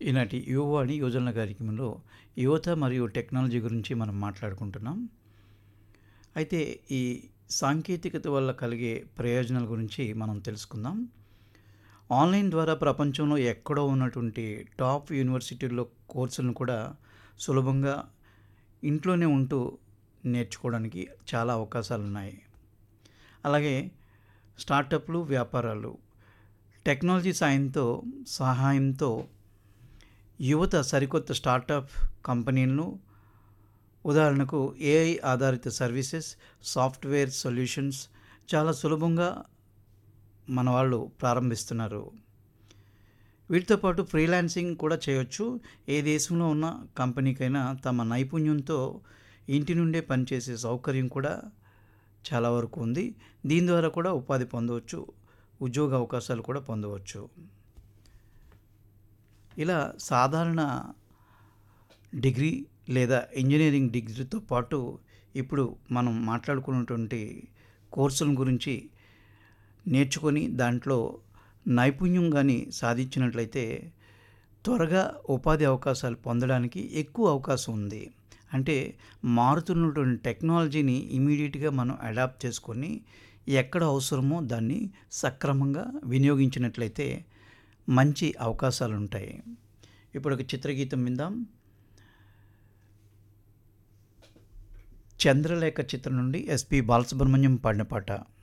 ఈనాటి యువవాణి యోజనల కార్యక్రమంలో యువత మరియు టెక్నాలజీ గురించి మనం మాట్లాడుకుంటున్నాం అయితే ఈ సాంకేతికత వల్ల కలిగే ప్రయోజనాల గురించి మనం తెలుసుకుందాం ఆన్లైన్ ద్వారా ప్రపంచంలో ఎక్కడో ఉన్నటువంటి టాప్ యూనివర్సిటీల్లో కోర్సులను కూడా సులభంగా ఇంట్లోనే ఉంటూ నేర్చుకోవడానికి చాలా అవకాశాలు ఉన్నాయి అలాగే స్టార్టప్లు వ్యాపారాలు టెక్నాలజీ సాయంతో సహాయంతో యువత సరికొత్త స్టార్టప్ కంపెనీలను ఉదాహరణకు ఏఐ ఆధారిత సర్వీసెస్ సాఫ్ట్వేర్ సొల్యూషన్స్ చాలా సులభంగా మన వాళ్ళు ప్రారంభిస్తున్నారు వీటితో పాటు ఫ్రీలాన్సింగ్ కూడా చేయొచ్చు ఏ దేశంలో ఉన్న కంపెనీకైనా తమ నైపుణ్యంతో ఇంటి నుండే పనిచేసే సౌకర్యం కూడా చాలా వరకు ఉంది దీని ద్వారా కూడా ఉపాధి పొందవచ్చు ఉద్యోగ అవకాశాలు కూడా పొందవచ్చు ఇలా సాధారణ డిగ్రీ లేదా ఇంజనీరింగ్ డిగ్రీతో పాటు ఇప్పుడు మనం మాట్లాడుకున్నటువంటి కోర్సుల గురించి నేర్చుకొని దాంట్లో నైపుణ్యం కానీ సాధించినట్లయితే త్వరగా ఉపాధి అవకాశాలు పొందడానికి ఎక్కువ అవకాశం ఉంది అంటే మారుతున్నటువంటి టెక్నాలజీని ఇమీడియట్గా మనం అడాప్ట్ చేసుకొని ఎక్కడ అవసరమో దాన్ని సక్రమంగా వినియోగించినట్లయితే మంచి అవకాశాలు ఉంటాయి ఇప్పుడు ఒక చిత్రగీతం విందాం చంద్రలేఖ చిత్రం నుండి ఎస్పి బాలసుబ్రహ్మణ్యం పాడిన పాట